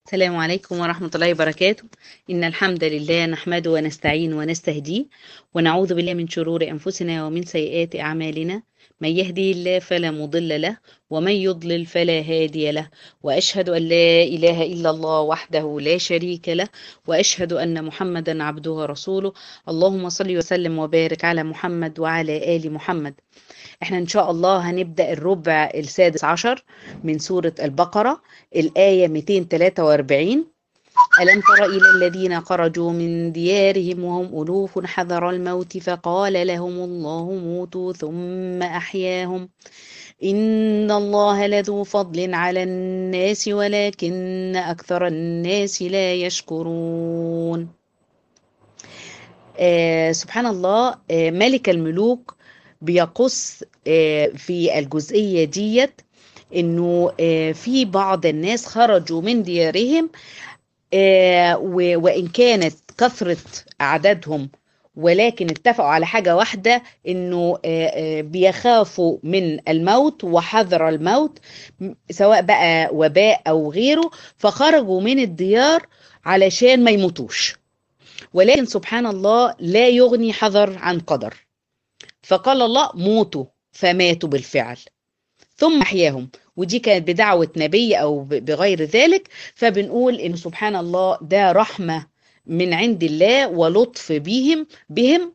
السلام عليكم ورحمة الله وبركاته إن الحمد لله نحمده ونستعين ونستهديه ونعوذ بالله من شرور أنفسنا ومن سيئات أعمالنا من يهدي الله فلا مضل له ومن يضلل فلا هادي له وأشهد أن لا إله إلا الله وحده لا شريك له وأشهد أن محمدا عبده ورسوله اللهم صل وسلم وبارك على محمد وعلى آل محمد احنا ان شاء الله هنبدأ الربع السادس عشر من سورة البقرة الآية 243 ألم تر إلى الذين خرجوا من ديارهم وهم ألوف حذر الموت فقال لهم الله موتوا ثم أحياهم إن الله لذو فضل على الناس ولكن أكثر الناس لا يشكرون آه سبحان الله آه ملك الملوك بيقص آه في الجزئية ديت انه آه في بعض الناس خرجوا من ديارهم آه وان كانت كثرة اعدادهم ولكن اتفقوا على حاجة واحدة انه بيخافوا من الموت وحذر الموت سواء بقى وباء او غيره فخرجوا من الديار علشان ما يموتوش ولكن سبحان الله لا يغني حذر عن قدر فقال الله موتوا فماتوا بالفعل ثم احياهم ودي كانت بدعوة نبي أو بغير ذلك فبنقول إن سبحان الله ده رحمة من عند الله ولطف بهم بهم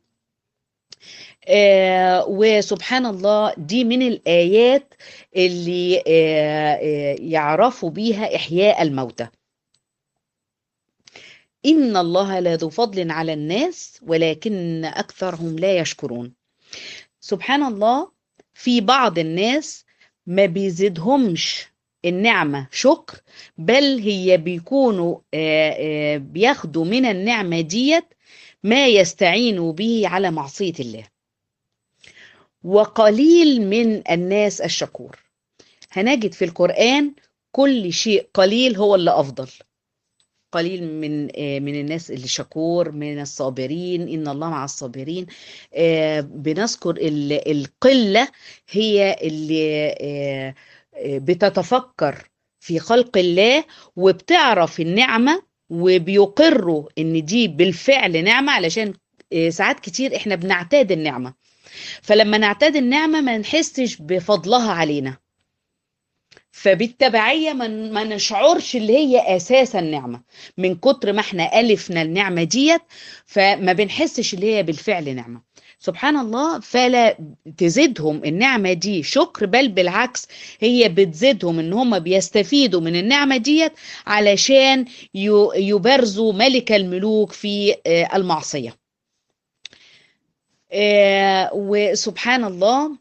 آه وسبحان الله دي من الآيات اللي آه آه يعرفوا بيها إحياء الموتى إن الله لذو فضل على الناس ولكن أكثرهم لا يشكرون سبحان الله في بعض الناس ما بيزيدهمش النعمة شكر بل هي بيكونوا بياخدوا من النعمة ديت ما يستعينوا به على معصية الله وقليل من الناس الشكور هنجد في القرآن كل شيء قليل هو اللي أفضل قليل من من الناس اللي شكور من الصابرين ان الله مع الصابرين بنذكر القله هي اللي بتتفكر في خلق الله وبتعرف النعمه وبيقروا ان دي بالفعل نعمه علشان ساعات كتير احنا بنعتاد النعمه فلما نعتاد النعمه ما نحسش بفضلها علينا فبالتبعية ما نشعرش اللي هي أساسا نعمة من كتر ما احنا ألفنا النعمة ديت فما بنحسش اللي هي بالفعل نعمة سبحان الله فلا تزيدهم النعمة دي شكر بل بالعكس هي بتزيدهم ان هم بيستفيدوا من النعمة ديت علشان يبرزوا ملك الملوك في المعصية وسبحان الله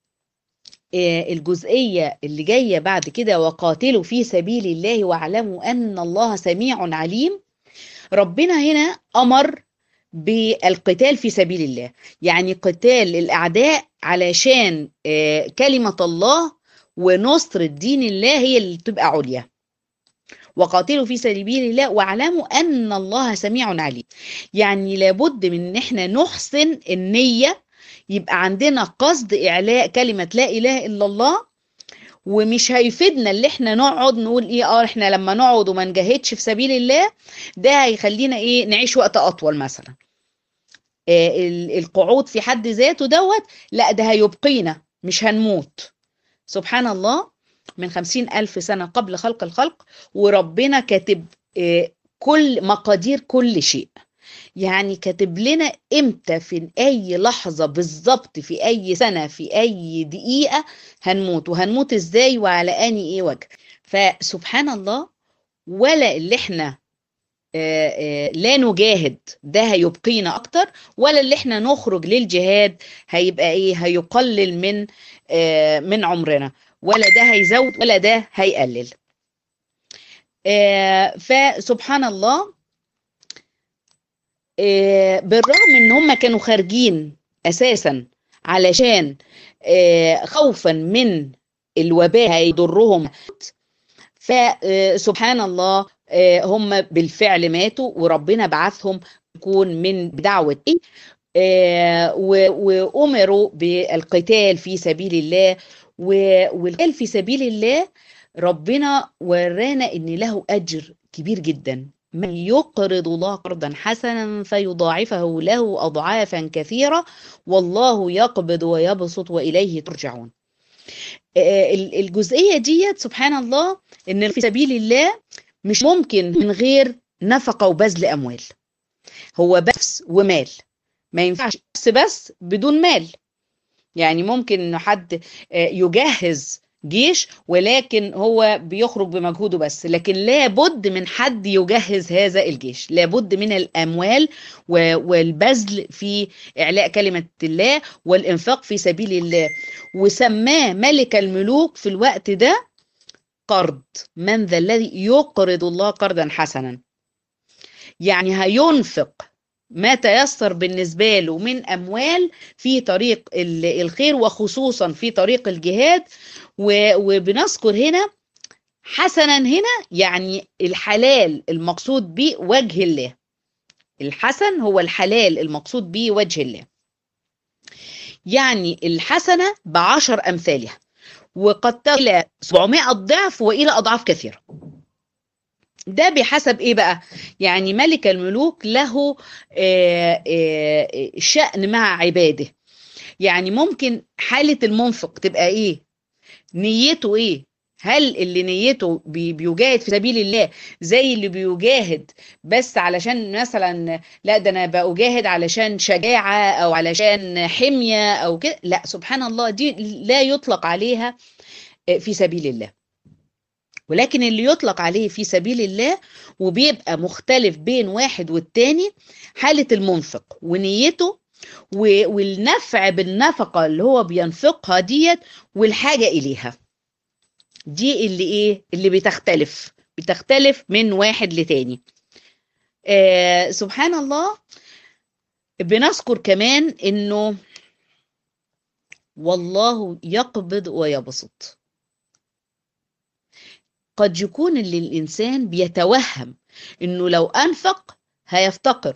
الجزئية اللي جاية بعد كده وقاتلوا في سبيل الله واعلموا أن الله سميع عليم ربنا هنا أمر بالقتال في سبيل الله يعني قتال الأعداء علشان كلمة الله ونصر الدين الله هي اللي تبقى عليا وقاتلوا في سبيل الله واعلموا أن الله سميع عليم يعني لابد من ان احنا نحسن النية يبقى عندنا قصد إعلاء كلمة لا إله إلا الله ومش هيفيدنا اللي احنا نقعد نقول ايه اه احنا لما نقعد وما نجاهدش في سبيل الله ده هيخلينا ايه نعيش وقت اطول مثلا آه القعود في حد ذاته دوت لا ده هيبقينا مش هنموت سبحان الله من خمسين ألف سنة قبل خلق الخلق وربنا كاتب آه كل مقادير كل شيء يعني كاتب لنا امتى في اي لحظة بالظبط في اي سنة في اي دقيقة هنموت وهنموت ازاي وعلى اني ايه وجه فسبحان الله ولا اللي احنا آآ آآ لا نجاهد ده هيبقينا اكتر ولا اللي احنا نخرج للجهاد هيبقى ايه هيقلل من من عمرنا ولا ده هيزود ولا ده هيقلل فسبحان الله بالرغم ان هم كانوا خارجين اساسا علشان خوفا من الوباء هيضرهم فسبحان الله هم بالفعل ماتوا وربنا بعثهم يكون من بدعوة ايه وامروا بالقتال في سبيل الله والقتال في سبيل الله ربنا ورانا ان له اجر كبير جدا من يقرض الله قرضا حسنا فيضاعفه له أضعافا كثيرة والله يقبض ويبسط وإليه ترجعون الجزئية ديت سبحان الله إن في سبيل الله مش ممكن من غير نفقة وبذل أموال هو بس ومال ما ينفعش بس بس بدون مال يعني ممكن إنه حد يجهز جيش ولكن هو بيخرج بمجهوده بس لكن لابد من حد يجهز هذا الجيش لابد من الأموال والبذل في إعلاء كلمة الله والإنفاق في سبيل الله وسماه ملك الملوك في الوقت ده قرض من ذا الذي يقرض الله قرضا حسنا يعني هينفق ما تيسر بالنسبة له من أموال في طريق الخير وخصوصا في طريق الجهاد وبنذكر هنا حسنا هنا يعني الحلال المقصود به وجه الله الحسن هو الحلال المقصود به وجه الله يعني الحسنة بعشر أمثالها وقد إلى 700 ضعف وإلى أضعاف كثيرة ده بحسب ايه بقى يعني ملك الملوك له آآ آآ شأن مع عباده يعني ممكن حالة المنفق تبقى ايه نيته ايه هل اللي نيته بيجاهد في سبيل الله زي اللي بيجاهد بس علشان مثلا لا ده انا بجاهد علشان شجاعة او علشان حمية او كده لا سبحان الله دي لا يطلق عليها في سبيل الله ولكن اللي يطلق عليه في سبيل الله وبيبقى مختلف بين واحد والتاني حالة المنفق ونيته والنفع بالنفقة اللي هو بينفقها ديت والحاجة إليها دي اللي إيه اللي بتختلف بتختلف من واحد لتاني آه سبحان الله بنذكر كمان إنه والله يقبض ويبسط قد يكون اللي الإنسان بيتوهم إنه لو أنفق هيفتقر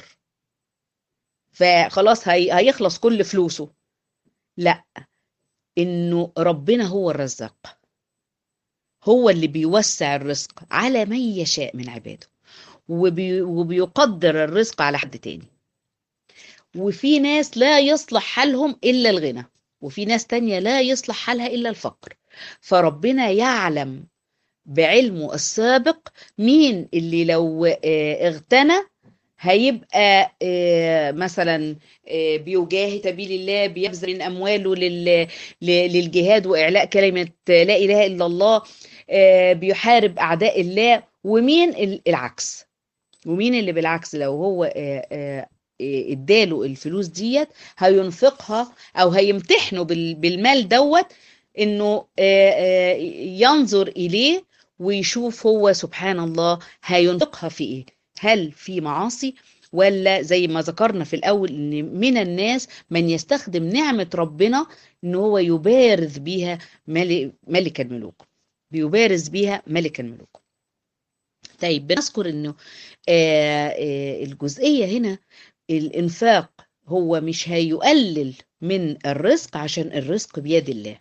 فخلاص هي هيخلص كل فلوسه لا إنه ربنا هو الرزاق هو اللي بيوسع الرزق على من يشاء من عباده وبي وبيقدر الرزق على حد تاني وفي ناس لا يصلح حالهم إلا الغنى وفي ناس تانية لا يصلح حالها إلا الفقر فربنا يعلم بعلمه السابق مين اللي لو اغتنى هيبقى مثلا بيجاهد سبيل الله بيبذل من امواله للجهاد واعلاء كلمه لا اله الا الله بيحارب اعداء الله ومين العكس ومين اللي بالعكس لو هو اداله الفلوس ديت هينفقها او هيمتحنه بالمال دوت انه ينظر اليه ويشوف هو سبحان الله هينفقها في ايه هل في معاصي ولا زي ما ذكرنا في الاول ان من الناس من يستخدم نعمه ربنا ان هو يبارز بيها ملك الملوك بيبارز بيها ملك الملوك طيب بنذكر انه الجزئيه هنا الانفاق هو مش هيقلل من الرزق عشان الرزق بيد الله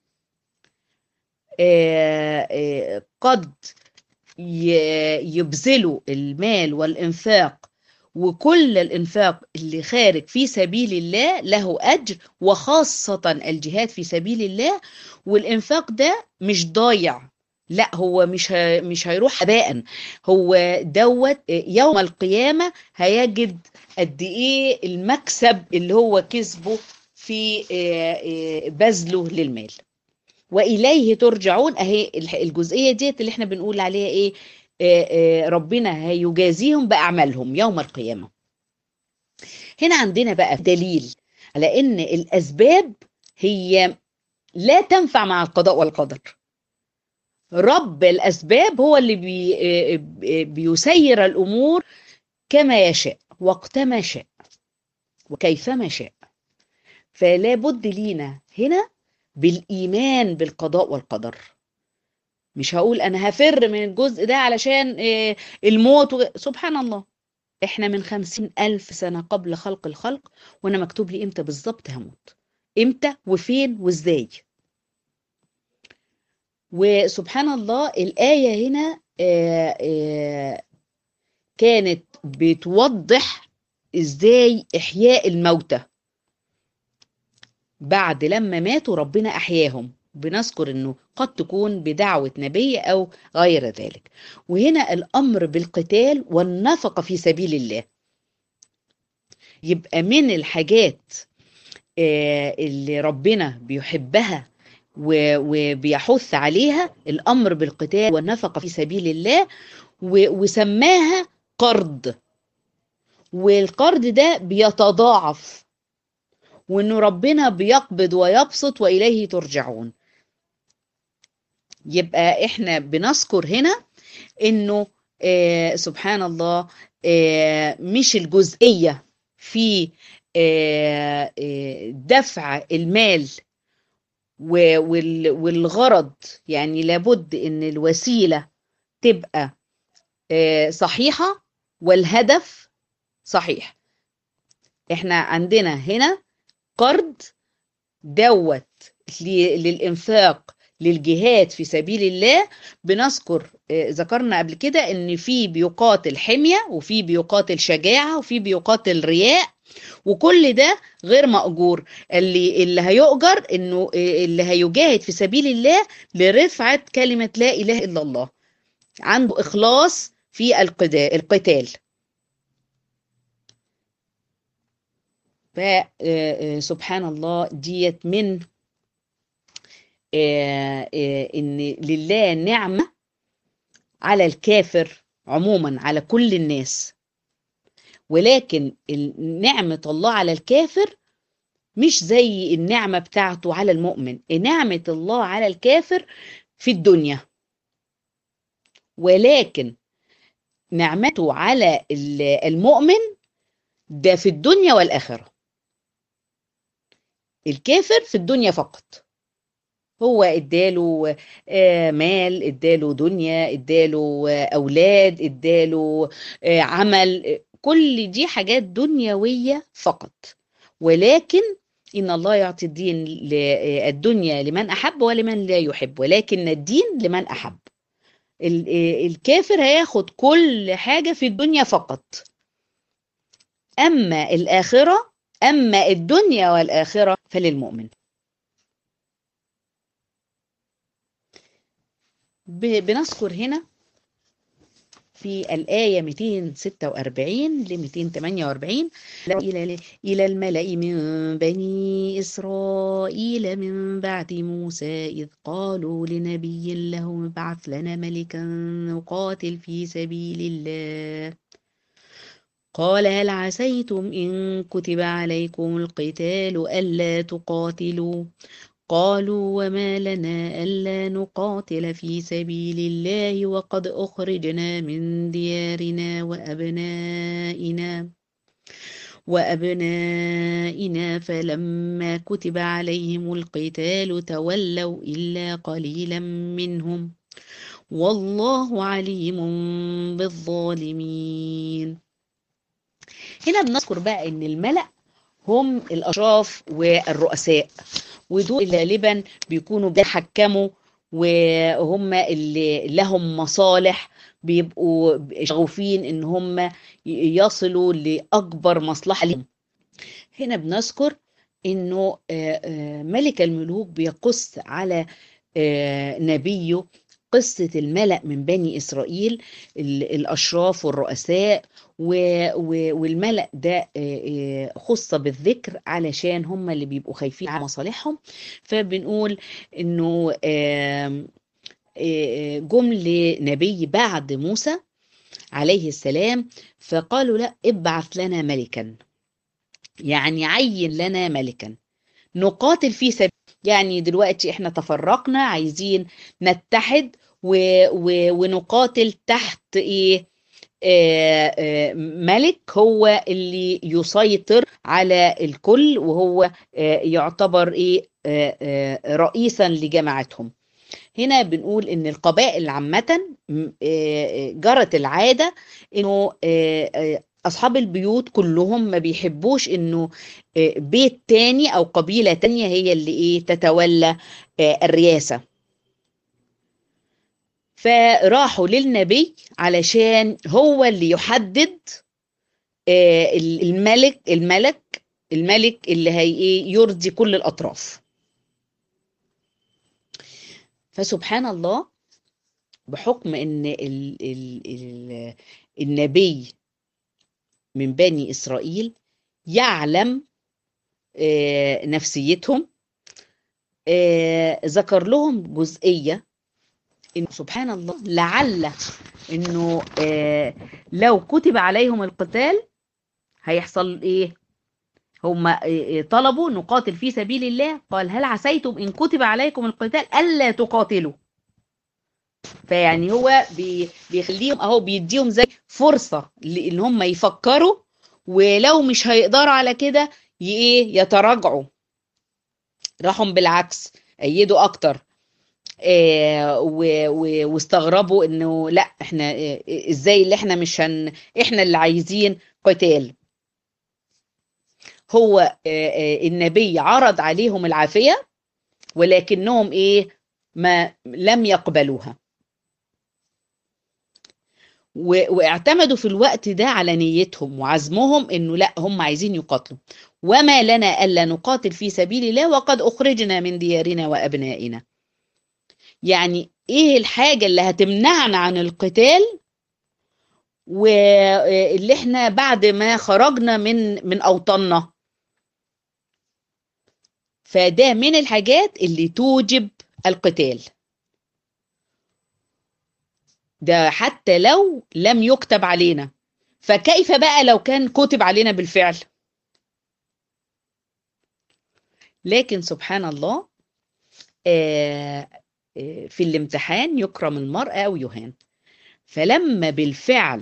قد يبذلوا المال والإنفاق وكل الإنفاق اللي خارج في سبيل الله له أجر وخاصة الجهاد في سبيل الله والإنفاق ده مش ضايع لا هو مش مش هيروح هباء هو دوت يوم القيامة هيجد قد ايه المكسب اللي هو كسبه في بذله للمال واليه ترجعون اهي الجزئيه ديت اللي احنا بنقول عليها ايه آآ آآ ربنا هيجازيهم باعمالهم يوم القيامه هنا عندنا بقى دليل على ان الاسباب هي لا تنفع مع القضاء والقدر رب الاسباب هو اللي بي بيسير الامور كما يشاء وقتما شاء وكيفما شاء فلا بد لينا هنا بالإيمان بالقضاء والقدر مش هقول أنا هفر من الجزء ده علشان الموت و... سبحان الله إحنا من خمسين ألف سنة قبل خلق الخلق وأنا مكتوب لي إمتى بالظبط هموت إمتى وفين وإزاي وسبحان الله الآية هنا آه، آه، كانت بتوضح ازاي احياء الموتى بعد لما ماتوا ربنا احياهم بنذكر انه قد تكون بدعوة نبي او غير ذلك وهنا الامر بالقتال والنفقة في سبيل الله يبقى من الحاجات آه، اللي ربنا بيحبها و- وبيحث عليها الامر بالقتال والنفقة في سبيل الله و- وسماها قرض والقرض ده بيتضاعف وانه ربنا بيقبض ويبسط واليه ترجعون يبقى احنا بنذكر هنا انه آه سبحان الله آه مش الجزئيه في آه آه دفع المال و- وال- والغرض يعني لابد ان الوسيله تبقى آه صحيحه والهدف صحيح احنا عندنا هنا قرض دوت ل- للإنفاق للجهاد في سبيل الله بنذكر آه، ذكرنا قبل كده ان في بيقاتل حمية وفي بيقاتل شجاعة وفي بيقاتل رياء وكل ده غير مأجور اللي اللي هيؤجر انه آه، اللي هيجاهد في سبيل الله لرفعة كلمة لا إله إلا الله عنده إخلاص في القدا- القتال فسبحان الله ديت من آه، آه، ان لله نعمة على الكافر عموما على كل الناس ولكن ال- نعمة الله على الكافر مش زي النعمة بتاعته على المؤمن نعمة الله على الكافر في الدنيا ولكن نعمته على ال- المؤمن ده في الدنيا والآخرة الكافر في الدنيا فقط هو اداله آه، مال اداله دنيا اداله آه، اولاد اداله آه، عمل آه، كل دي حاجات دنيويه فقط ولكن ان الله يعطي الدين ل- آه، الدنيا لمن احب ولمن لا يحب ولكن الدين لمن احب ال- آه، الكافر هياخد كل حاجه في الدنيا فقط اما الاخره اما الدنيا والاخره فللمؤمن ب- بنذكر هنا في الآية 246 ل 248 إلى إلى الملأ من بني إسرائيل من بعد موسى إذ قالوا لنبي له ابعث لنا ملكا نقاتل في سبيل الله قال هل عسيتم إن كتب عليكم القتال ألا تقاتلوا قالوا وما لنا ألا نقاتل في سبيل الله وقد أخرجنا من ديارنا وأبنائنا وأبنائنا فلما كتب عليهم القتال تولوا إلا قليلا منهم والله عليم بالظالمين هنا بنذكر بقى ان الملأ هم الاشراف والرؤساء ودول اللي غالبا بيكونوا بيحكموا وهم اللي لهم مصالح بيبقوا شغوفين ان هم يصلوا لاكبر مصلحه لهم هنا بنذكر انه آه، آه، ملك الملوك بيقص على آه، نبيه قصة الملأ من بني إسرائيل ال- الأشراف والرؤساء و- و- والملأ ده آه، آه، خص بالذكر علشان هم اللي بيبقوا خايفين على مصالحهم فبنقول إنه آم، آه، جم لنبي بعد موسى عليه السلام فقالوا لا ابعث لنا ملكا يعني عين لنا ملكا نقاتل في سبيل يعني دلوقتي احنا تفرقنا عايزين نتحد و... و... ونقاتل تحت ايه آه آه ملك هو اللي يسيطر على الكل وهو آه يعتبر ايه آه آه رئيسا لجماعتهم هنا بنقول ان القبائل عامة م- آه، جرت العادة انه آه، آه، اصحاب البيوت كلهم ما بيحبوش انه آه، بيت تاني او قبيلة تانية هي اللي ايه تتولى آه، الرياسة فراحوا للنبي علشان هو اللي يحدد الملك الملك الملك اللي هي ايه يرضي كل الاطراف فسبحان الله بحكم ان ال ال ال النبي من بني اسرائيل يعلم نفسيتهم ذكر لهم جزئيه ان سبحان الله لعل انه لو كتب عليهم القتال هيحصل ايه هم طلبوا نقاتل في سبيل الله قال هل عسيتم ان كتب عليكم القتال الا تقاتلوا فيعني هو بيخليهم اهو بيديهم زي فرصه ان هم يفكروا ولو مش هيقدروا على كده ايه يتراجعوا راحوا بالعكس ايدوا اكتر آه واستغربوا انه لا احنا آه ازاي اللي احنا مش هن احنا اللي عايزين قتال هو آه النبي عرض عليهم العافيه ولكنهم ايه ما لم يقبلوها واعتمدوا في الوقت ده على نيتهم وعزمهم انه لا هم عايزين يقاتلوا وما لنا الا نقاتل في سبيل الله وقد اخرجنا من ديارنا وابنائنا يعني ايه الحاجه اللي هتمنعنا عن القتال واللي احنا بعد ما خرجنا من من اوطاننا فده من الحاجات اللي توجب القتال ده حتى لو لم يكتب علينا فكيف بقى لو كان كتب علينا بالفعل لكن سبحان الله في الامتحان يكرم المرء أو يهان فلما بالفعل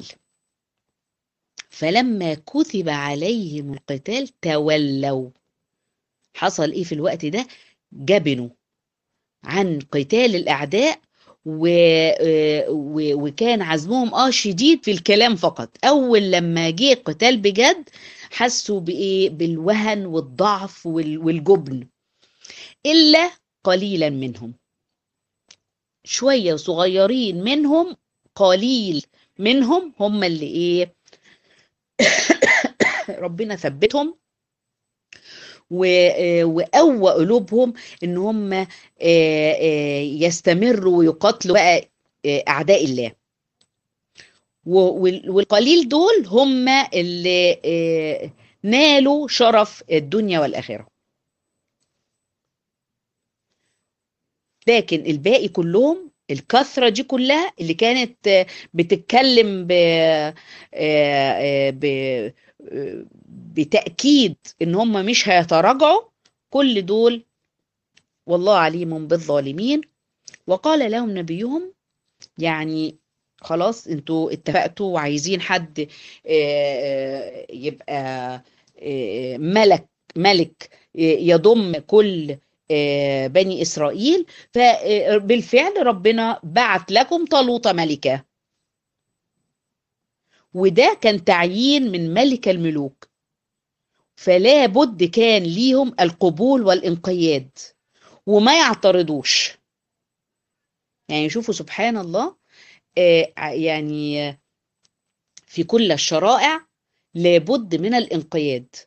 فلما كتب عليهم القتال تولوا حصل ايه في الوقت ده جبنوا عن قتال الاعداء و... و... وكان عزمهم اه شديد في الكلام فقط اول لما جه قتال بجد حسوا بايه بالوهن والضعف وال... والجبن الا قليلا منهم شويه صغيرين منهم قليل منهم هم اللي ايه ربنا ثبتهم وقوى قلوبهم ان هم يستمروا ويقاتلوا بقى اعداء الله والقليل دول هم اللي نالوا شرف الدنيا والاخره لكن الباقي كلهم الكثرة دي كلها اللي كانت بتتكلم ب... ب... بتأكيد ان هم مش هيتراجعوا كل دول والله عليم بالظالمين وقال لهم نبيهم يعني خلاص انتوا اتفقتوا وعايزين حد يبقى ملك ملك يضم كل بني إسرائيل فبالفعل ربنا بعت لكم طالوت ملكا وده كان تعيين من ملك الملوك فلا بد كان ليهم القبول والانقياد وما يعترضوش يعني شوفوا سبحان الله يعني في كل الشرائع لابد من الانقياد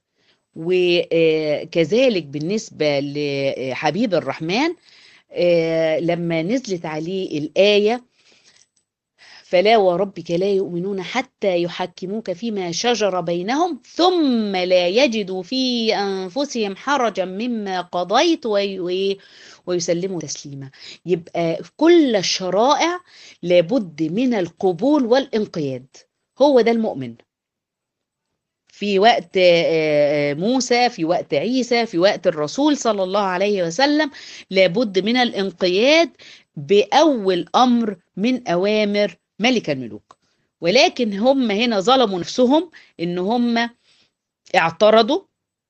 وكذلك بالنسبة لحبيب الرحمن لما نزلت عليه الآية فلا وربك لا يؤمنون حتى يحكموك فيما شجر بينهم ثم لا يجدوا في أنفسهم حرجا مما قضيت ويسلموا تسليما يبقى كل الشرائع لابد من القبول والانقياد هو ده المؤمن في وقت موسى في وقت عيسى في وقت الرسول صلى الله عليه وسلم لابد من الانقياد بأول أمر من أوامر ملك الملوك ولكن هم هنا ظلموا نفسهم إن هم اعترضوا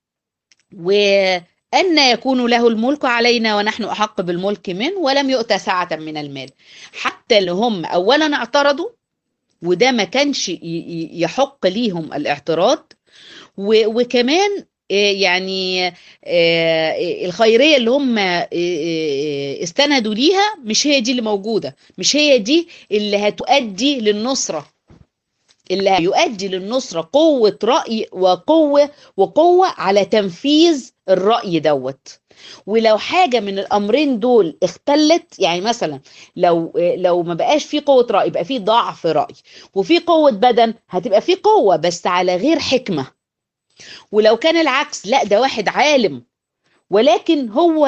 وأن يكون له الملك علينا ونحن أحق بالملك منه ولم يؤت سعة من المال حتى اللي هم أولا اعترضوا وده ما كانش يحق ليهم الاعتراض وكمان يعني الخيرية اللي هم استندوا ليها مش هي دي اللي موجودة مش هي دي اللي هتؤدي للنصرة اللي هيؤدي للنصرة قوة رأي وقوة وقوة على تنفيذ الرأي دوت ولو حاجة من الأمرين دول اختلت يعني مثلا لو لو ما بقاش في قوة رأي يبقى في ضعف رأي وفي قوة بدن هتبقى في قوة بس على غير حكمة ولو كان العكس لا ده واحد عالم ولكن هو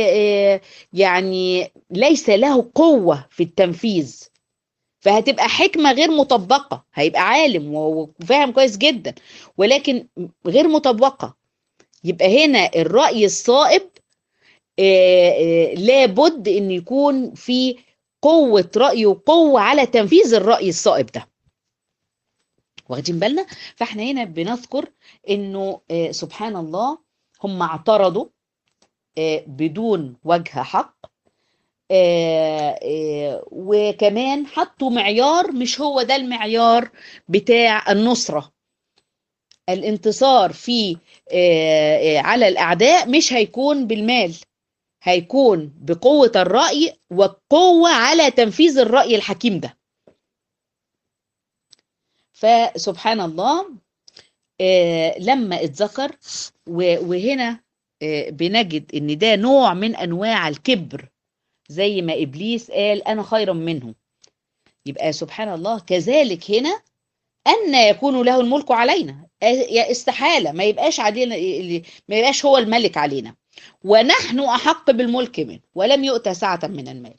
يعني ليس له قوة في التنفيذ فهتبقى حكمة غير مطبقة هيبقى عالم وفاهم كويس جدا ولكن غير مطبقة يبقى هنا الرأي الصائب لابد ان يكون في قوة رأي وقوة على تنفيذ الرأي الصائب ده واخدين بالنا فاحنا هنا بنذكر انه سبحان الله هم اعترضوا بدون وجه حق وكمان حطوا معيار مش هو ده المعيار بتاع النصرة الانتصار في على الأعداء مش هيكون بالمال هيكون بقوة الرأي والقوة على تنفيذ الرأي الحكيم ده فسبحان الله لما اتذكر وهنا بنجد ان ده نوع من انواع الكبر زي ما ابليس قال انا خير منه يبقى سبحان الله كذلك هنا ان يكون له الملك علينا يا استحاله ما يبقاش علينا ما يبقاش هو الملك علينا ونحن احق بالملك منه ولم يؤت سعه من المال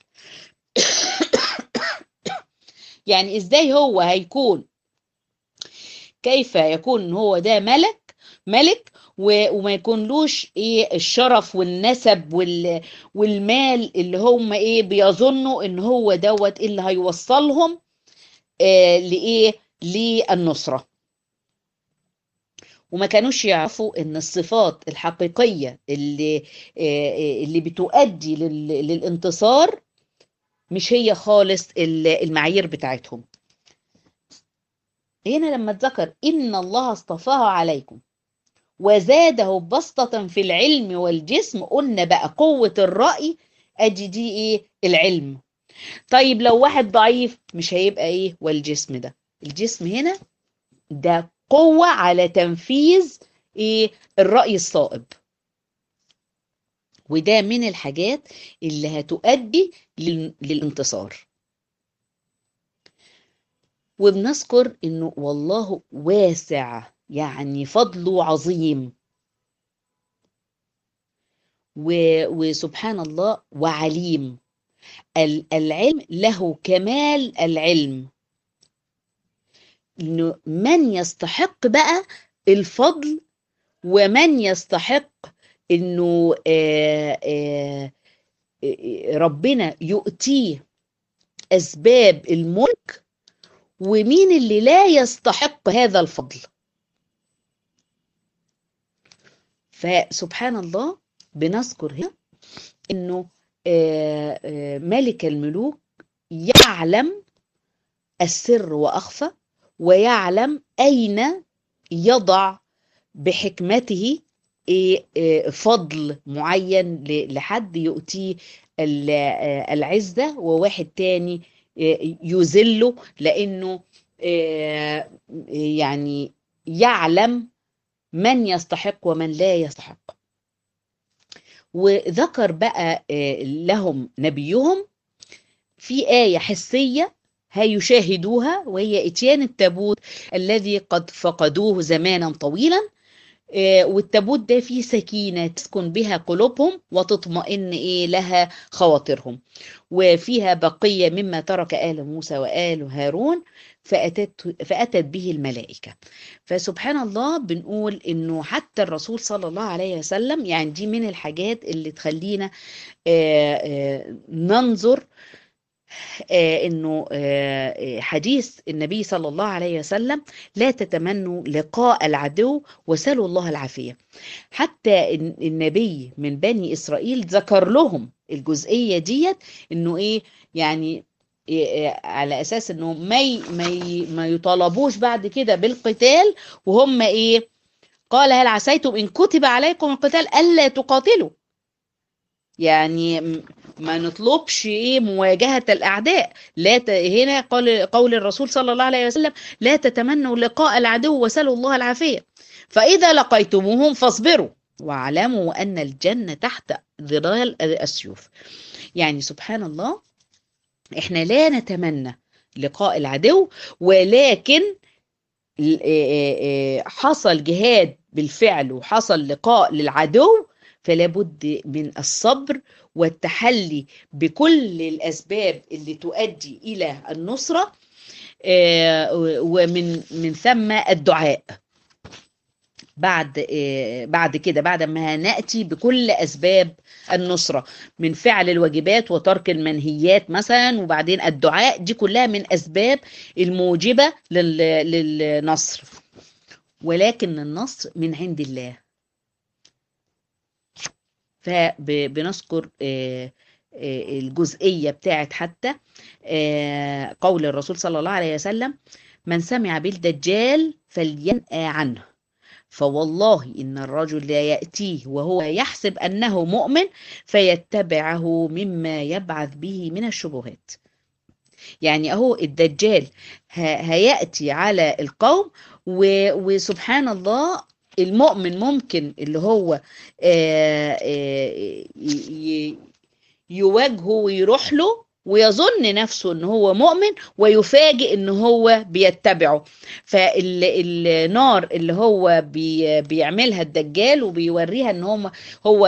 يعني ازاي هو هيكون كيف يكون هو ده ملك ملك وما يكونلوش ايه الشرف والنسب وال والمال اللي هم ايه بيظنوا ان هو دوت اللي هيوصلهم آه لايه للنصره وما كانوش يعرفوا ان الصفات الحقيقيه اللي آه اللي بتؤدي للانتصار مش هي خالص المعايير بتاعتهم هنا لما اتذكر ان الله اصطفاه عليكم وزاده بسطة في العلم والجسم قلنا بقى قوة الرأي ادي دي ايه العلم طيب لو واحد ضعيف مش هيبقى ايه والجسم ده الجسم هنا ده قوة على تنفيذ ايه الرأي الصائب وده من الحاجات اللي هتؤدي للانتصار وبنذكر انه والله واسع يعني فضله عظيم وسبحان الله وعليم العلم له كمال العلم انه من يستحق بقى الفضل ومن يستحق انه آآ آآ ربنا يؤتيه اسباب الملك ومين اللي لا يستحق هذا الفضل فسبحان الله بنذكر هنا انه ملك الملوك يعلم السر واخفى ويعلم اين يضع بحكمته فضل معين لحد يؤتيه العزة وواحد تاني يذله لانه يعني يعلم من يستحق ومن لا يستحق وذكر بقى لهم نبيهم في آية حسية هيشاهدوها وهي اتيان التابوت الذي قد فقدوه زمانا طويلا والتابوت ده فيه سكينة تسكن بها قلوبهم وتطمئن إيه لها خواطرهم وفيها بقية مما ترك آل موسى وآل هارون فأتت, فأتت به الملائكة فسبحان الله بنقول إنه حتى الرسول صلى الله عليه وسلم يعني دي من الحاجات اللي تخلينا ننظر انه حديث النبي صلى الله عليه وسلم لا تتمنوا لقاء العدو وسلوا الله العافيه حتى النبي من بني اسرائيل ذكر لهم الجزئيه ديت انه ايه يعني على اساس انه ما ما ما يطالبوش بعد كده بالقتال وهم ايه قال هل عسيتم إن كتب عليكم القتال ألا تقاتلوا يعني ما نطلبش ايه مواجهة الأعداء لا ت... هنا قال قول الرسول صلى الله عليه وسلم لا تتمنوا لقاء العدو وسلوا الله العافية فإذا لقيتموهم فاصبروا واعلموا أن الجنة تحت ظلال السيوف يعني سبحان الله احنا لا نتمنى لقاء العدو ولكن حصل جهاد بالفعل وحصل لقاء للعدو فلا بد من الصبر والتحلي بكل الأسباب اللي تؤدي إلى النصرة ومن من ثم الدعاء بعد بعد كده بعد ما ناتي بكل اسباب النصره من فعل الواجبات وترك المنهيات مثلا وبعدين الدعاء دي كلها من اسباب الموجبه للنصر ولكن النصر من عند الله فبنذكر الجزئيه بتاعت حتى قول الرسول صلى الله عليه وسلم من سمع بالدجال فلينأى عنه فوالله إن الرجل لا يأتيه وهو يحسب أنه مؤمن فيتبعه مما يبعث به من الشبهات يعني أهو الدجال هيأتي على القوم وسبحان الله المؤمن ممكن اللي هو يواجهه ويروح له ويظن نفسه ان هو مؤمن ويفاجئ ان هو بيتبعه فالنار اللي هو بي بيعملها الدجال وبيوريها ان هم هو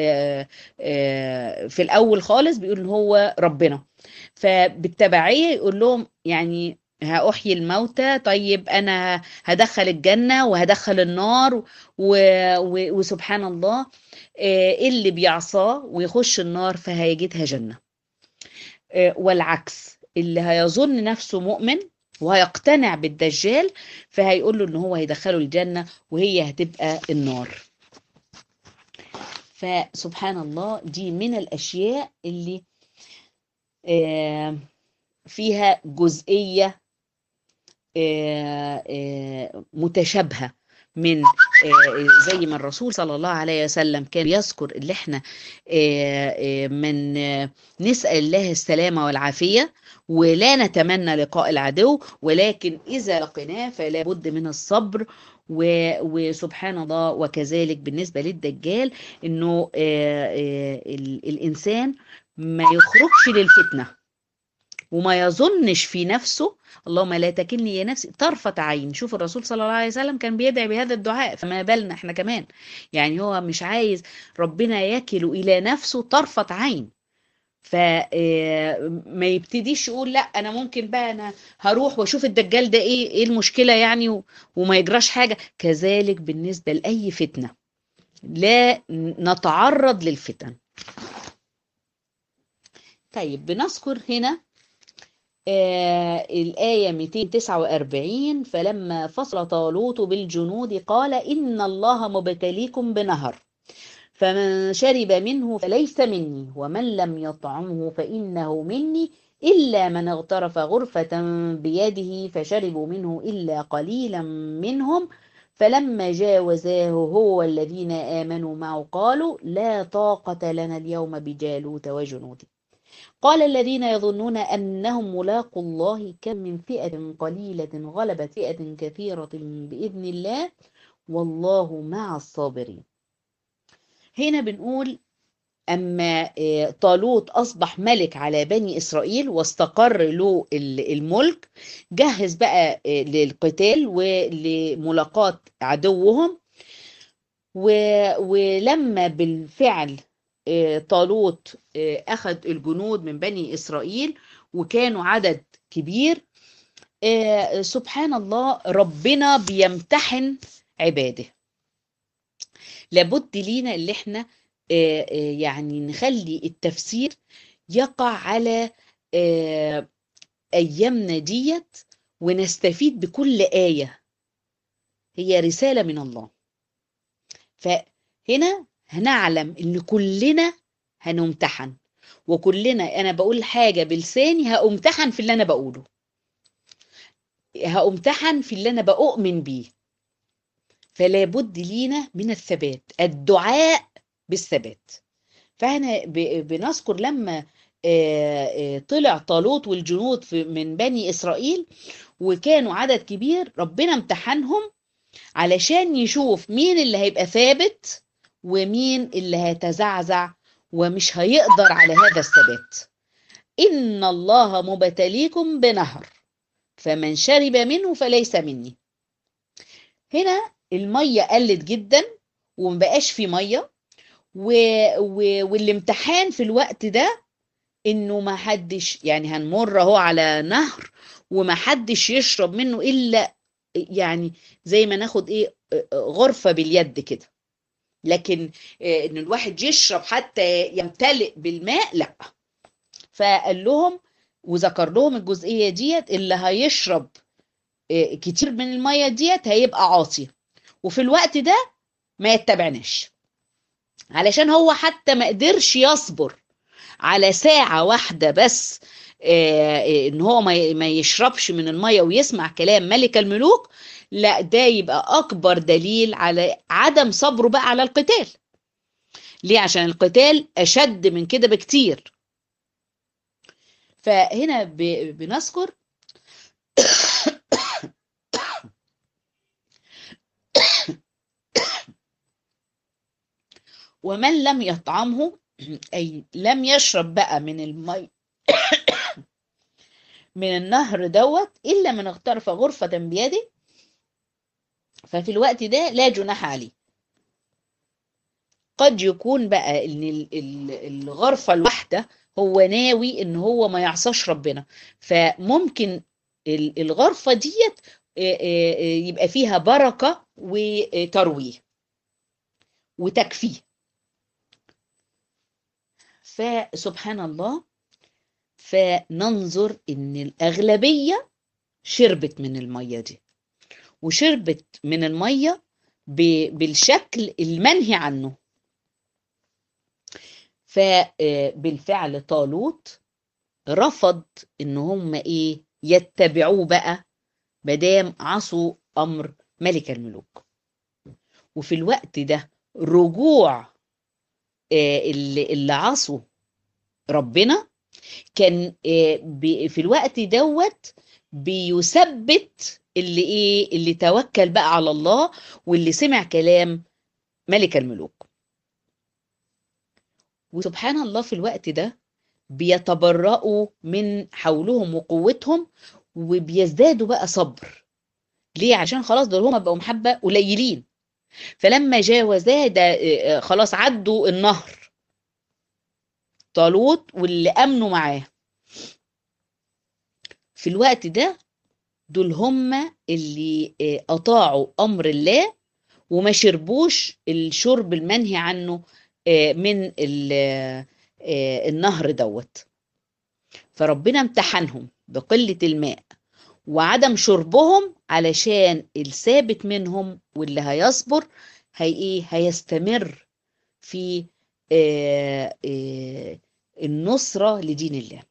في الاول خالص بيقول ان هو ربنا فبالتبعيه يقول لهم يعني هأحيي الموتى طيب أنا هدخل الجنة وهدخل النار و... و... وسبحان الله اللي بيعصاه ويخش النار فهيجدها جنة والعكس اللي هيظن نفسه مؤمن وهيقتنع بالدجال فهيقول له ان هو هيدخله الجنة وهي هتبقى النار فسبحان الله دي من الاشياء اللي فيها جزئية متشابهة من زي ما الرسول صلى الله عليه وسلم كان يذكر اللي احنا من نسأل الله السلامة والعافية ولا نتمنى لقاء العدو ولكن إذا لقناه فلا بد من الصبر وسبحان الله وكذلك بالنسبة للدجال انه الانسان ما يخرجش للفتنه وما يظنش في نفسه اللهم لا تكلني يا نفسي طرفة عين شوف الرسول صلى الله عليه وسلم كان بيدعي بهذا الدعاء فما بالنا احنا كمان يعني هو مش عايز ربنا يكل إلى نفسه طرفة عين فما يبتديش يقول لا انا ممكن بقى انا هروح واشوف الدجال ده ايه ايه المشكله يعني وما يجراش حاجه كذلك بالنسبه لاي فتنه لا نتعرض للفتن طيب بنذكر هنا آه الآية 249 فلما فصل طالوت بالجنود قال إن الله مبتليكم بنهر فمن شرب منه فليس مني ومن لم يطعمه فإنه مني إلا من اغترف غرفة بيده فشربوا منه إلا قليلا منهم فلما جاوزاه هو والذين آمنوا معه قالوا لا طاقة لنا اليوم بجالوت وجنوده قال الذين يظنون أنهم ملاقوا الله كم من فئة قليلة غلبت فئة كثيرة بإذن الله والله مع الصابرين هنا بنقول أما طالوت أصبح ملك على بني إسرائيل واستقر له الملك جهز بقى للقتال ولملاقاة عدوهم ولما بالفعل طالوت أخذ الجنود من بني إسرائيل وكانوا عدد كبير سبحان الله ربنا بيمتحن عباده لابد لينا اللي احنا يعني نخلي التفسير يقع على أيامنا ديت ونستفيد بكل آية هي رسالة من الله فهنا هنعلم ان كلنا هنمتحن وكلنا انا بقول حاجة بلساني هامتحن في اللي انا بقوله هامتحن في اللي انا بؤمن بيه فلا بد لينا من الثبات الدعاء بالثبات فاحنا بنذكر لما طلع طالوت والجنود من بني إسرائيل وكانوا عدد كبير ربنا امتحنهم علشان يشوف مين اللي هيبقى ثابت ومين اللي هيتزعزع ومش هيقدر على هذا الثبات إن الله مبتليكم بنهر فمن شرب منه فليس مني هنا المية قلت جدا ومبقاش في مية و... و... والامتحان في الوقت ده انه ما حدش يعني هنمر اهو على نهر وما حدش يشرب منه الا يعني زي ما ناخد ايه غرفة باليد كده لكن ان الواحد يشرب حتى يمتلئ بالماء لا فقال لهم وذكر لهم الجزئية ديت اللي هيشرب كتير من المية ديت هيبقى عاصي وفي الوقت ده ما يتبعناش علشان هو حتى ما قدرش يصبر على ساعة واحدة بس ان هو ما يشربش من المية ويسمع كلام ملك الملوك لا ده يبقى اكبر دليل على عدم صبره بقى على القتال ليه عشان القتال اشد من كده بكتير فهنا بنذكر ومن لم يطعمه أي لم يشرب بقى من المي من النهر دوت إلا من اغترف غرفة بيده ففي الوقت ده لا جناح عليه قد يكون بقى ان الغرفة الواحدة هو ناوي ان هو ما يعصاش ربنا فممكن الغرفة ديت يبقى فيها بركة وترويه وتكفيه فسبحان الله فننظر ان الاغلبيه شربت من الميه دي وشربت من الميه بالشكل المنهي عنه فبالفعل طالوت رفض ان هم ايه يتبعوه بقى مدام عصوا امر ملك الملوك وفي الوقت ده رجوع اللي, اللي عصوا ربنا كان في الوقت دوت بيثبت اللي ايه اللي توكل بقى على الله واللي سمع كلام ملك الملوك وسبحان الله في الوقت ده بيتبرأوا من حولهم وقوتهم وبيزدادوا بقى صبر ليه عشان خلاص دول هما بقوا محبة قليلين فلما جاوزاه ده خلاص عدوا النهر طالوت واللي امنوا معاه في الوقت ده دول هم اللي اطاعوا امر الله وما شربوش الشرب المنهي عنه من النهر دوت فربنا امتحنهم بقلة الماء وعدم شربهم علشان الثابت منهم واللي هيصبر هي ايه هيستمر في آآ آآ النصرة لدين الله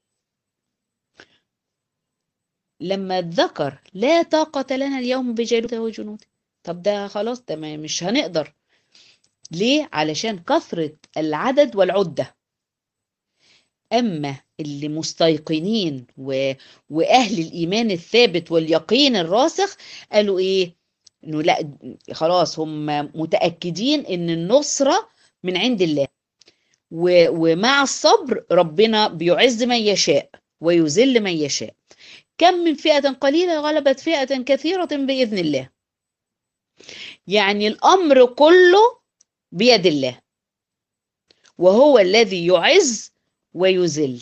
لما ذكر لا طاقة لنا اليوم بجالوت وجنوده طب ده خلاص ده مش هنقدر ليه علشان كثرة العدد والعدة أما اللي مستيقنين و... وأهل الإيمان الثابت واليقين الراسخ قالوا إيه إنه لا خلاص هم متأكدين إن النصرة من عند الله و... ومع الصبر ربنا بيعز من يشاء ويذل من يشاء كم من فئة قليلة غلبت فئة كثيرة بإذن الله يعني الأمر كله بيد الله وهو الذي يعز ويذل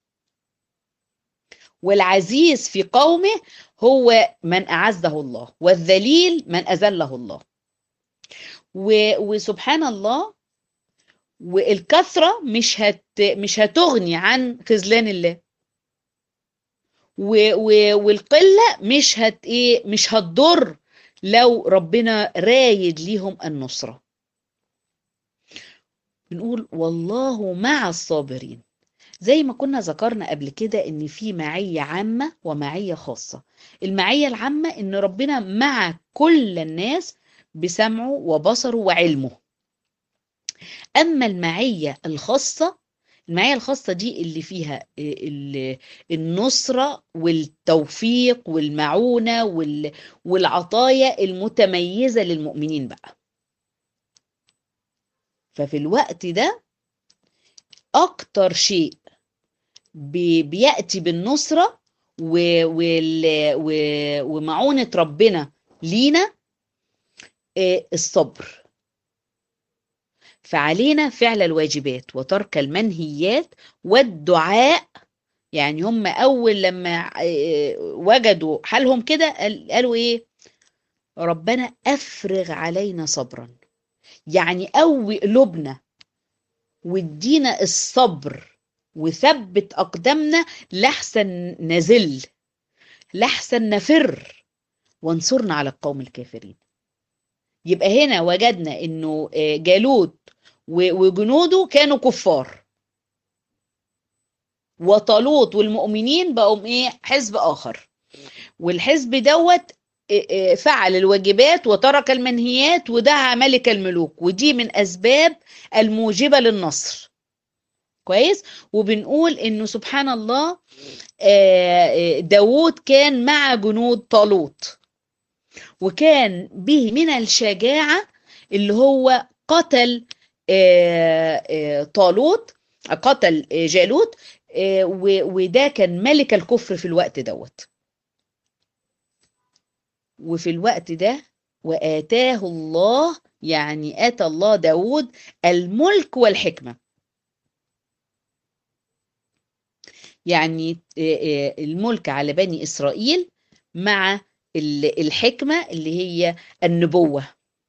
والعزيز في قومه هو من أعزه الله والذليل من أذله الله وسبحان الله والكثرة مش هت مش هتغني عن خذلان الله والقلة مش هت ايه مش هتضر لو ربنا رايد ليهم النصرة بنقول والله مع الصابرين زي ما كنا ذكرنا قبل كده ان في معية عامة ومعية خاصة المعية العامة ان ربنا مع كل الناس بسمعه وبصره وعلمه أما المعية الخاصة المعية الخاصة دي اللي فيها النصرة والتوفيق والمعونة والعطايا المتميزة للمؤمنين بقى ففي الوقت ده أكتر شيء بيأتي بالنصرة ومعونة ربنا لينا الصبر فعلينا فعل الواجبات وترك المنهيات والدعاء يعني هم أول لما وجدوا حالهم كده قالوا إيه ربنا أفرغ علينا صبرا يعني قوي قلوبنا وادينا الصبر وثبت أقدامنا لحسن نزل لحسن نفر وانصرنا على القوم الكافرين يبقى هنا وجدنا انه جالوت وجنوده كانوا كفار وطالوت والمؤمنين بقوا ايه حزب اخر والحزب دوت فعل الواجبات وترك المنهيات ودعا ملك الملوك ودي من اسباب الموجبه للنصر كويس وبنقول انه سبحان الله داوود كان مع جنود طالوت وكان به من الشجاعة اللي هو قتل طالوت قتل جالوت وده كان ملك الكفر في الوقت دوت وفي الوقت ده وآتاه الله يعني آتى الله داود الملك والحكمة يعني الملك على بني إسرائيل مع الحكمة اللي هي النبوة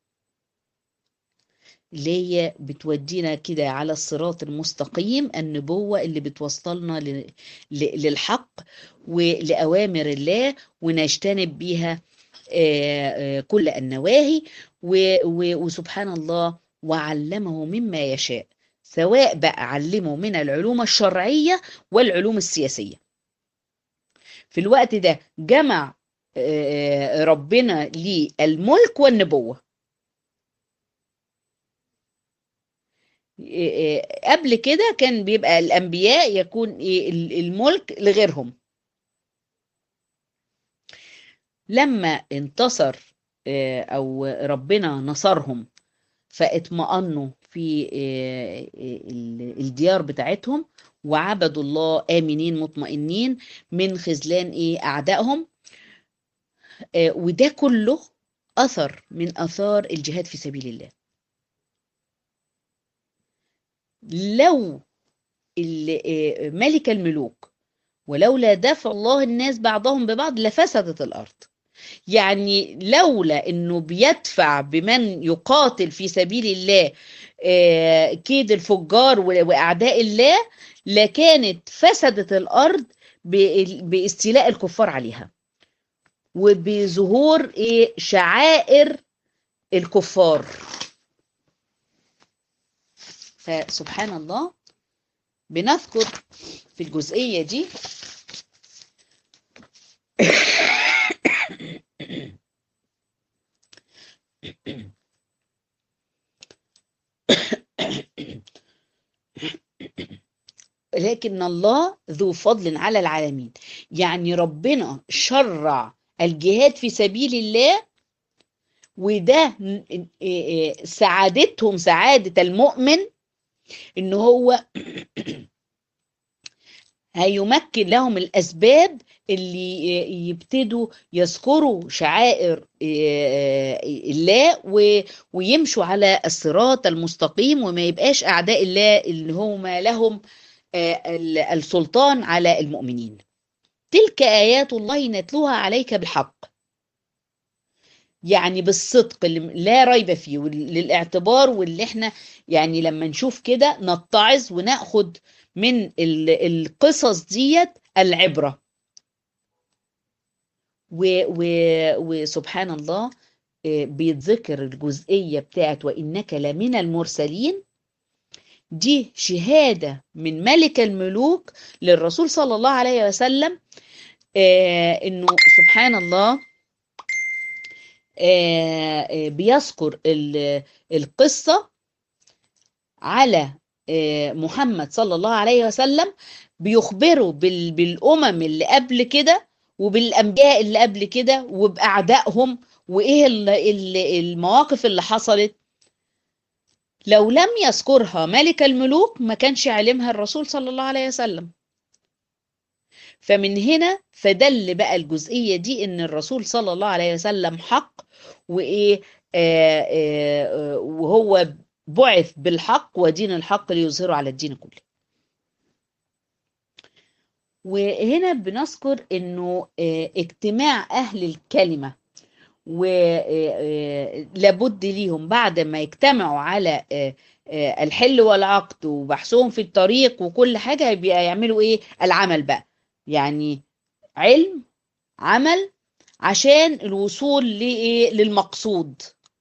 اللي هي بتودينا كده على الصراط المستقيم النبوة اللي بتوصلنا للحق ولأوامر الله ونجتنب بيها كل النواهي وسبحان الله وعلمه مما يشاء سواء بقى علمه من العلوم الشرعية والعلوم السياسية في الوقت ده جمع ربنا للملك والنبوة قبل كده كان بيبقى الأنبياء يكون الملك لغيرهم لما انتصر أو ربنا نصرهم فاطمأنوا في الديار بتاعتهم وعبدوا الله آمنين مطمئنين من خذلان إيه أعدائهم وده كله أثر من أثار الجهاد في سبيل الله لو ملك الملوك ولولا دفع الله الناس بعضهم ببعض لفسدت الأرض يعني لولا انه بيدفع بمن يقاتل في سبيل الله كيد الفجار واعداء الله لكانت فسدت الارض باستيلاء الكفار عليها وبظهور ايه شعائر الكفار فسبحان الله بنذكر في الجزئيه دي لكن الله ذو فضل على العالمين يعني ربنا شرع الجهاد في سبيل الله وده سعادتهم سعادة المؤمن ان هو هيمكن لهم الأسباب اللي يبتدوا يذكروا شعائر الله ويمشوا على الصراط المستقيم وما يبقاش أعداء الله اللي هم لهم السلطان على المؤمنين تلك آيات الله نتلوها عليك بالحق يعني بالصدق اللي لا ريب فيه للاعتبار واللي احنا يعني لما نشوف كده نتعظ وناخد من القصص ديت العبرة و و وسبحان الله بيتذكر الجزئية بتاعت وإنك لمن المرسلين دي شهادة من ملك الملوك للرسول صلى الله عليه وسلم إنه سبحان الله آه، آه، بيذكر ال- القصة على آه، محمد صلى الله عليه وسلم بيخبره بال- بالأمم اللي قبل كده وبالأنبياء اللي قبل كده وبأعدائهم وإيه ال- ال- المواقف اللي حصلت لو لم يذكرها ملك الملوك ما كانش علمها الرسول صلى الله عليه وسلم فمن هنا فدل بقى الجزئية دي ان الرسول صلى الله عليه وسلم حق وايه آه آه آه، وهو بعث بالحق ودين الحق ليظهره على الدين كله وهنا بنذكر انه آه اجتماع اهل الكلمة ولابد ليهم بعد ما يجتمعوا على آه، آه، الحل والعقد وبحثهم في الطريق وكل حاجة يبقى يعملوا ايه العمل بقى يعني علم عمل عشان الوصول لإيه للمقصود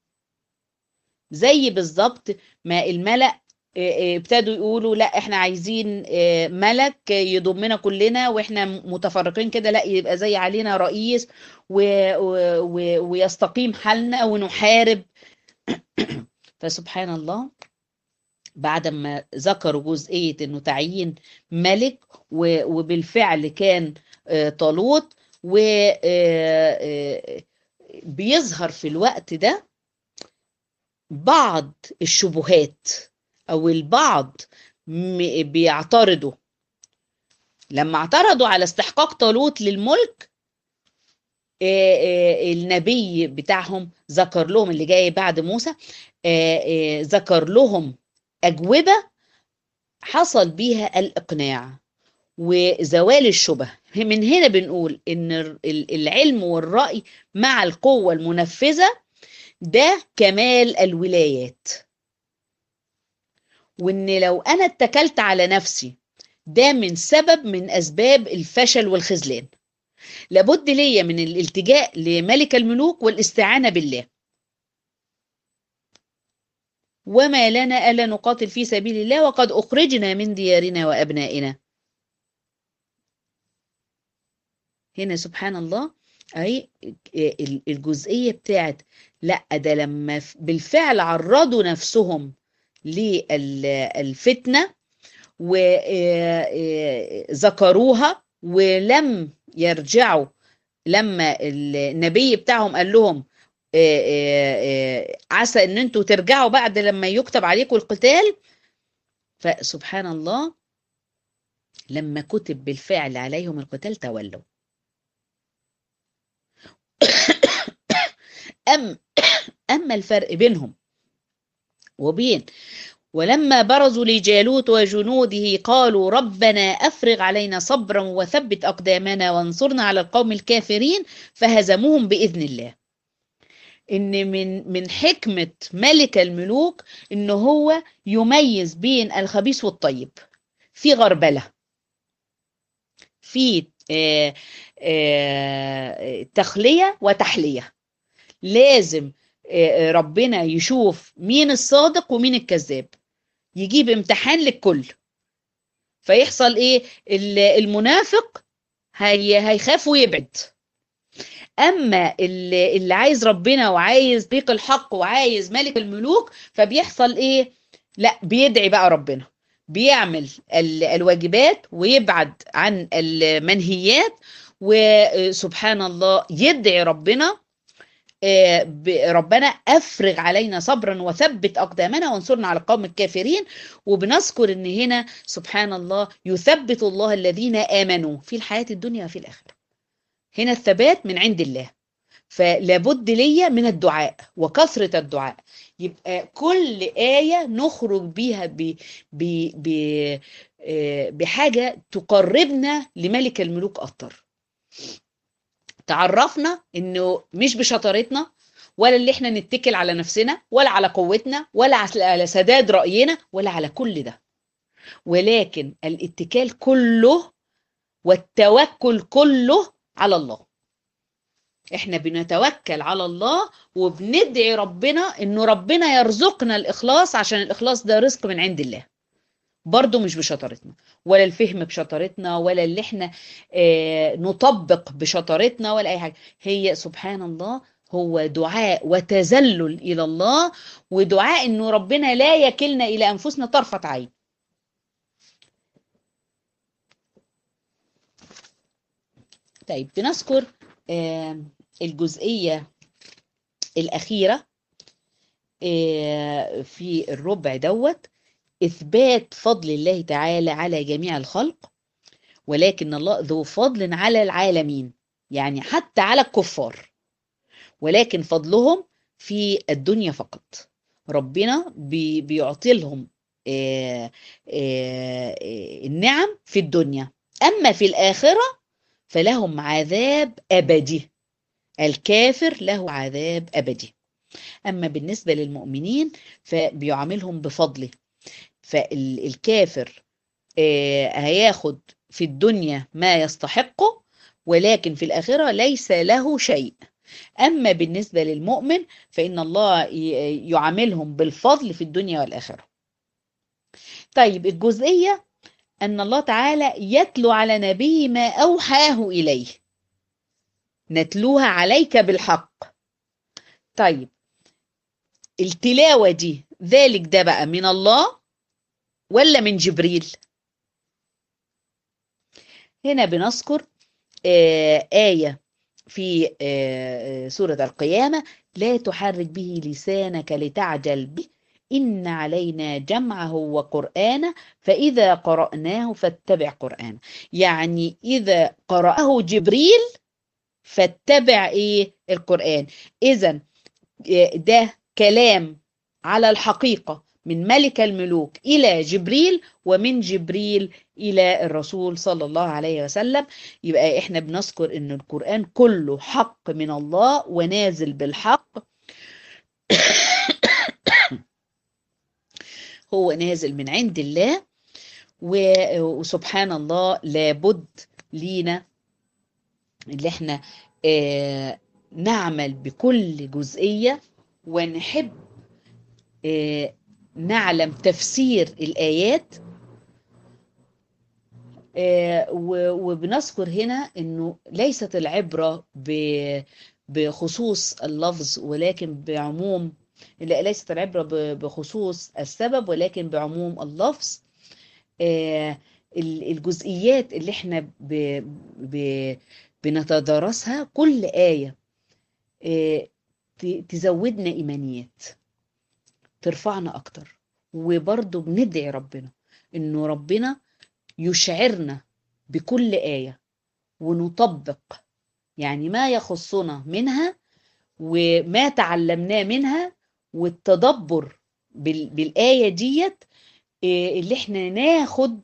زي بالظبط ما الملأ آه، آه، ابتدوا يقولوا لا احنا عايزين آه، ملك يضمنا كلنا واحنا متفرقين كده لا يبقى زي علينا رئيس و و و ويستقيم حالنا ونحارب فسبحان الله بعد ما ذكروا جزئية انه تعيين ملك و- وبالفعل كان آه، طالوت وبيظهر في الوقت ده بعض الشبهات او البعض م- بيعترضوا لما اعترضوا على استحقاق طالوت للملك آه، آه، النبي بتاعهم ذكر لهم اللي جاي بعد موسى آه، آه، ذكر لهم أجوبة حصل بيها الإقناع وزوال الشبه من هنا بنقول إن ال- العلم والرأي مع القوة المنفذة ده كمال الولايات وإن لو أنا اتكلت على نفسي ده من سبب من أسباب الفشل والخذلان لابد ليا من الالتجاء لملك الملوك والاستعانة بالله وما لنا ألا نقاتل في سبيل الله وقد أخرجنا من ديارنا وأبنائنا هنا سبحان الله أي الجزئية بتاعت لا ده لما ف- بالفعل عرضوا نفسهم للفتنة وذكروها ولم يرجعوا لما النبي بتاعهم قال لهم آه، آه، آه، عسى ان انتوا ترجعوا بعد لما يكتب عليكم القتال فسبحان الله لما كتب بالفعل عليهم القتال تولوا أم أما الفرق بينهم وبين ولما برزوا لجالوت وجنوده قالوا ربنا أفرغ علينا صبرا وثبت أقدامنا وانصرنا على القوم الكافرين فهزموهم بإذن الله إن من من حكمة ملك الملوك إن هو يميز بين الخبيث والطيب في غربلة في آه، آه، تخلية وتحلية لازم آه، ربنا يشوف مين الصادق ومين الكذاب يجيب امتحان للكل فيحصل ايه ال- المنافق هي هيخاف ويبعد اما اللي, اللي عايز ربنا وعايز طريق الحق وعايز ملك الملوك فبيحصل ايه لا بيدعي بقى ربنا بيعمل ال- الواجبات ويبعد عن المنهيات وسبحان الله يدعي ربنا آه، ب- ربنا افرغ علينا صبرا وثبت اقدامنا وانصرنا على القوم الكافرين وبنذكر ان هنا سبحان الله يثبت الله الذين امنوا في الحياه الدنيا وفي الاخره هنا الثبات من عند الله فلابد ليا من الدعاء وكثرة الدعاء يبقى كل آية نخرج بيها ب ب ب آه، بحاجة تقربنا لملك الملوك أكتر تعرفنا انه مش بشطارتنا ولا اللي احنا نتكل على نفسنا ولا على قوتنا ولا على سداد رأينا ولا على كل ده ولكن الاتكال كله والتوكل كله على الله احنا بنتوكل على الله وبندعي ربنا انه ربنا يرزقنا الاخلاص عشان الاخلاص ده رزق من عند الله برضه مش بشطارتنا ولا الفهم بشطارتنا ولا اللي احنا آه نطبق بشطارتنا ولا اي حاجه هي سبحان الله هو دعاء وتذلل إلى الله ودعاء إنه ربنا لا يكلنا إلى أنفسنا طرفة عين طيب بنذكر آه، الجزئية الأخيرة آه، في الربع دوت إثبات فضل الله تعالى على جميع الخلق ولكن الله ذو فضل على العالمين يعني حتى على الكفار ولكن فضلهم في الدنيا فقط ربنا بي بيعطي لهم آه، آه، آه، النعم في الدنيا أما في الآخرة فلهم عذاب أبدي الكافر له عذاب أبدي أما بالنسبة للمؤمنين فبيعاملهم بفضله فالكافر هياخد في الدنيا ما يستحقه ولكن في الآخرة ليس له شيء أما بالنسبة للمؤمن فإن الله يعاملهم بالفضل في الدنيا والآخرة طيب الجزئية أن الله تعالى يتلو على نبيه ما أوحاه إليه نتلوها عليك بالحق طيب التلاوة دي ذلك ده بقى من الله ولا من جبريل هنا بنذكر آه آية في آه سورة القيامة لا تحرك به لسانك لتعجل به إن علينا جمعه وقرآنه فإذا قرأناه فاتبع قرآنه يعني إذا قرأه جبريل فاتبع إيه القرآن إذا ده كلام على الحقيقة من ملك الملوك إلى جبريل ومن جبريل إلى الرسول صلى الله عليه وسلم يبقى إحنا بنذكر إن القرآن كله حق من الله ونازل بالحق هو نازل من عند الله وسبحان الله لابد لينا اللي احنا آه نعمل بكل جزئية ونحب آه نعلم تفسير الآيات آه وبنذكر هنا انه ليست العبرة بخصوص اللفظ ولكن بعموم لا ليست العبرة بخصوص السبب ولكن بعموم اللفظ آه الجزئيات اللي احنا ب ب بنتدارسها كل آية آه تزودنا إيمانيات ترفعنا أكتر وبرضه بندعي ربنا إنه ربنا يشعرنا بكل آية ونطبق يعني ما يخصنا منها وما تعلمناه منها والتدبر بالآية ديت اللي احنا ناخد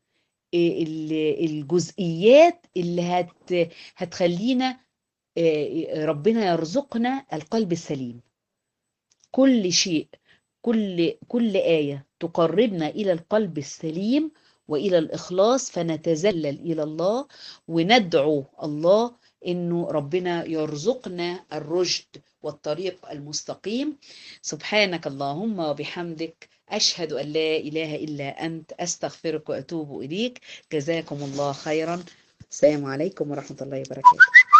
الجزئيات اللي هت هتخلينا ربنا يرزقنا القلب السليم كل شيء كل كل آية تقربنا إلى القلب السليم وإلى الإخلاص فنتذلل إلى الله وندعو الله إنه ربنا يرزقنا الرشد والطريق المستقيم سبحانك اللهم وبحمدك أشهد أن لا إله إلا أنت أستغفرك وأتوب إليك جزاكم الله خيرا السلام عليكم ورحمة الله وبركاته